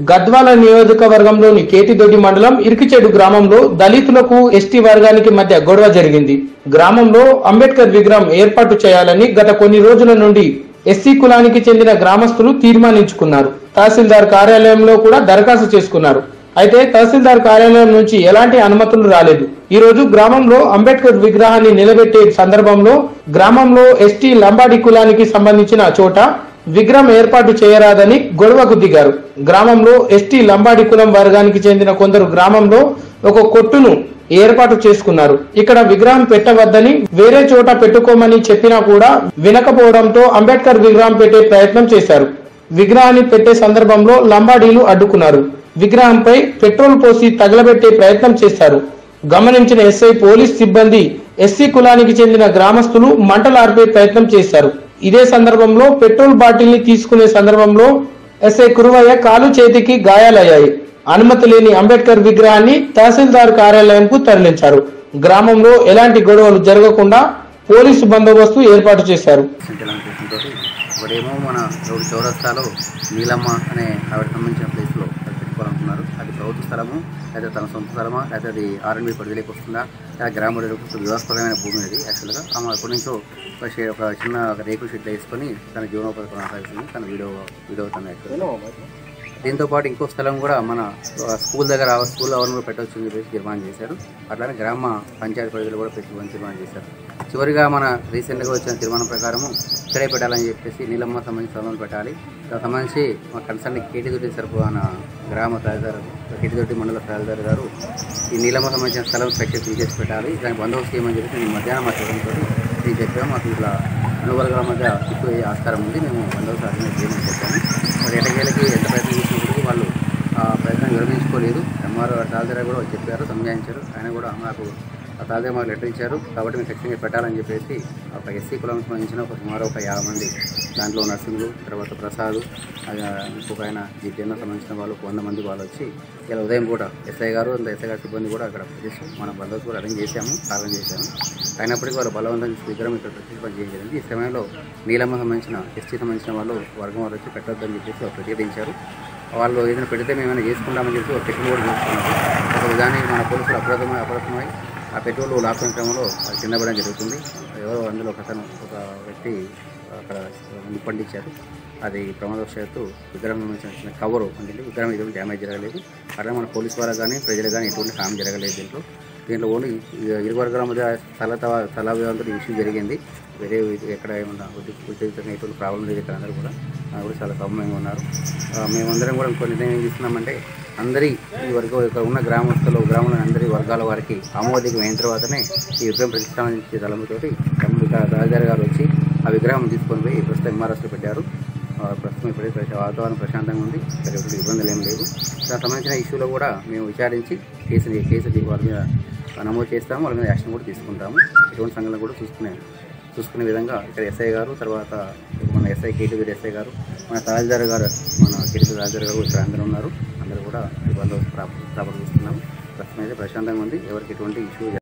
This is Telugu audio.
గద్వాల నియోజకవర్గంలోని కేతిదొడ్డి మండలం ఇరికిచెడు గ్రామంలో దళితులకు ఎస్టీ వర్గానికి మధ్య గొడవ జరిగింది గ్రామంలో అంబేద్కర్ విగ్రహం ఏర్పాటు చేయాలని గత కొన్ని రోజుల నుండి ఎస్సీ కులానికి చెందిన గ్రామస్తులు తీర్మానించుకున్నారు తహసీల్దార్ కార్యాలయంలో కూడా దరఖాస్తు చేసుకున్నారు అయితే తహసీల్దార్ కార్యాలయం నుంచి ఎలాంటి అనుమతులు రాలేదు ఈ రోజు గ్రామంలో అంబేద్కర్ విగ్రహాన్ని నిలబెట్టే సందర్భంలో గ్రామంలో ఎస్టీ లంబాడి కులానికి సంబంధించిన చోట విగ్రహం ఏర్పాటు చేయరాదని గొడవకు దిగారు గ్రామంలో ఎస్టీ లంబాడి కులం వర్గానికి చెందిన కొందరు గ్రామంలో ఒక కొట్టును ఏర్పాటు చేసుకున్నారు ఇక్కడ విగ్రహం పెట్టవద్దని వేరే చోట పెట్టుకోమని చెప్పినా కూడా వినకపోవడంతో అంబేద్కర్ విగ్రహం పెట్టే ప్రయత్నం చేశారు విగ్రహాన్ని పెట్టే సందర్భంలో లంబాడీలు అడ్డుకున్నారు విగ్రహంపై పెట్రోల్ పోసి తగలబెట్టే ప్రయత్నం చేశారు గమనించిన ఎస్ఐ పోలీస్ సిబ్బంది ఎస్సీ కులానికి చెందిన గ్రామస్తులు మంటలు ఆర్పే ప్రయత్నం చేశారు ఇదే సందర్భంలో పెట్రోల్ బాటిల్ ని తీసుకునే సందర్భంలో ఎస్ఐ కురువయ్య కాలు చేతికి గాయాలయ్యాయి అనుమతి లేని అంబేద్కర్ విగ్రహాన్ని తహసీల్దార్ కార్యాలయంకు తరలించారు గ్రామంలో ఎలాంటి గొడవలు జరగకుండా పోలీసు బందోబస్తు ఏర్పాటు చేశారు సంచలనం చేసినతో ఒకడేమో మన రోడ్డు చౌరస్తాలో నీలమ్మ అనే ఆవిడ సంబంధించిన ప్లేస్లో అది పెట్టుకోవాలనుకున్నారు అది ప్రభుత్వ స్థలము లేదా తన సొంత స్థలమా లేదా అది ఆర్ఎండ్బి పరిధిలోకి వస్తుందా లేదా గ్రామ వివాదాస్పదమైన భూమి అది యాక్చువల్గా ఆమె ఎప్పటి నుంచో ఒక షే- ఒక చిన్న ఒక రేకుల షీట్ వేసుకొని తన జీవనోపాధి కొనసాగిస్తుంది తన వీడియో వీడియో తన యాక్చువల్గా దీంతో పాటు ఇంకో స్థలం కూడా మన ఆ, స్కూల్ దగ్గర ఆ స్కూల్ ఆవరణలో పెట్టవచ్చు అని చెప్పేసి తీర్మానం చేశారు అట్లానే గ్రామ పంచాయతీ పరిధిలో కూడా పెట్టుకోవాలని తీర్మానం చేశారు చివరిగా మన రీసెంట్గా వచ్చిన తీర్మానం ప్రకారము ఇక్కడే పెట్టాలని చెప్పేసి నీలమ్మ సంబంధించిన స్థలంలో పెట్టాలి దానికి సంబంధించి మా కన్సర్న్ కేటీదొడ్డి సరిపోన గ్రామ తహసీల్దార్ కేటీదొడ్డి మండల తహసీల్దార్ గారు ఈ నీలమ్మ సంబంధించిన స్థలం స్ట్రక్చర్ తీసేసి పెట్టాలి దానికి బందోబస్తు చేయమని చెప్పి నేను మధ్యాహ్నం మా చూడంతో నేను చెప్పాము మాకు ఇట్లా అనువర్గాల మధ్య ఎక్కువ ఆస్కారం ఉంది మేము బందోబస్తు అర్థం చేయమని చెప్పాము మరి ఎటకేలకి ఎంత ప్రయత్నం చేసినప్పటికీ వాళ్ళు ఆ ప్రయత్నం విరమించుకోలేదు ఎంఆర్ఓ తాజారా కూడా చెప్పారు సంజాయించారు ఆయన కూడా మాకు ఆ తాజా మాకు లెటర్ ఇచ్చారు కాబట్టి మేము ఖచ్చితంగా పెట్టాలని చెప్పేసి ఒక ఎస్సీ కులానికి సంబంధించిన ఒక సుమారు ఒక యాభై మంది దాంట్లో నర్సింగ్లు తర్వాత ప్రసాద్ అది ఇంకొక ఆయన జిడ్డన్న సంబంధించిన వాళ్ళు ఒక వంద మంది వాళ్ళు వచ్చి ఇలా ఉదయం పూట ఎస్ఐ గారు అంత ఎస్ఐ గారి సిబ్బంది కూడా అక్కడ ప్రదేశం మన బందోబస్తు కూడా అరేంజ్ చేశాము అరేంజ్ చేశాము అయినప్పటికీ వాళ్ళు బలవంతం విగ్రహం ఇక్కడ ప్రతిష్ఠింప చేయలేదు ఈ సమయంలో నీలమ్మ సంబంధించిన ఎస్టీ సంబంధించిన వాళ్ళు వర్గం వారు వచ్చి పెట్టొద్దని చెప్పేసి వాళ్ళు ప్రతిఘటించారు వాళ్ళు ఏదైనా పెడితే మేము ఏమైనా చేసుకుంటామని చెప్పి ఒక పెట్రోల్ కూడా చేసుకున్నారు ఒక విధానం మన పోలీసులు అప్రమత్తమై అప్రమత్తమై ఆ పెట్రోల్ లాక్కునే క్రమంలో అది కింద పడడం జరుగుతుంది ఎవరో అందులో ఒక అతను ఒక వ్యక్తి అక్కడ నిప్పండించారు అది ప్రమాదవశాత్తు విగ్రహం సంబంధించిన చిన్న కవరు అంటే విగ్రహం ఎటువంటి డ్యామేజ్ జరగలేదు అట్లా మన పోలీస్ వాళ్ళకి కానీ ప్రజలకు కానీ ఎటువంటి హామీ జరగలేదు దీంట్లో దీంట్లో ఓన్లీ ఇరు వర్గాల మధ్య స్థల తవ- స్థల వివాదంతో ఇష్యూ జరిగింది వేరే ఎక్కడ ఏమన్నా ఉద్రి- ఉద్రిక్తంగా ఎటువంటి ప్రాబ్లం లేదు ఇక్కడ అందరూ కూడా అందరూ కూడా చాలా సౌమ్యంగా ఉన్నారు ఆ, మేమందరం కూడా ఇంకో నిర్ణయం ఏం తీసుకున్నామంటే అందరి ఈ వర్గం ఇక్కడ ఉన్న గ్రామస్తులు గ్రామంలో అందరి వర్గాల వారికి ఆమోదికం అయిన తర్వాతనే ఈ విగ్రహం ప్రతిష్టాపించే తలంపుతోటి తమ్ముడు రాజారి గారు వచ్చి ఆ విగ్రహం తీసుకొని పోయి ప్రస్తుతం ఎంఆర్ఎస్లో పెట్టారు ఆ, ప్రస్తుతం ఇప్పుడే ప్రశా- వాతావరణం ప్రశాంతంగా ఉంది ఇక్కడ ఎటువంటి ఇబ్బందులు ఏం లేవు దానికి సంబంధించిన ఇష్యూలో కూడా మేము విచారించి కేసు కేసు దీ- వాళ్ళ మీద నమోదు చేస్తాము వాళ్ళ మీద యాక్షన్ కూడా తీసుకుంటాము ఎటువంటి సంఘటన కూడా చూసుకునే చూసుకునే విధంగా ఇక్కడ ఎస్ఐ గారు తర్వాత మన ఎస్ఐ కేటీవీ ఎస్ఐ గారు మన తహసీల్దార్ గారు మన కేటీవీ తహసీల్దార్ గారు ఇక్కడ అందరూ ఉన్నారు అందరూ కూడా ఈ బందోబస్తు ప్రాపర్ ప్రాపర్ చూస్తున్నాము ప్రస్తుతం అయితే ప్రశాంతంగా ఉంది ఎవరికి ఎటువంటి ఇష్యూ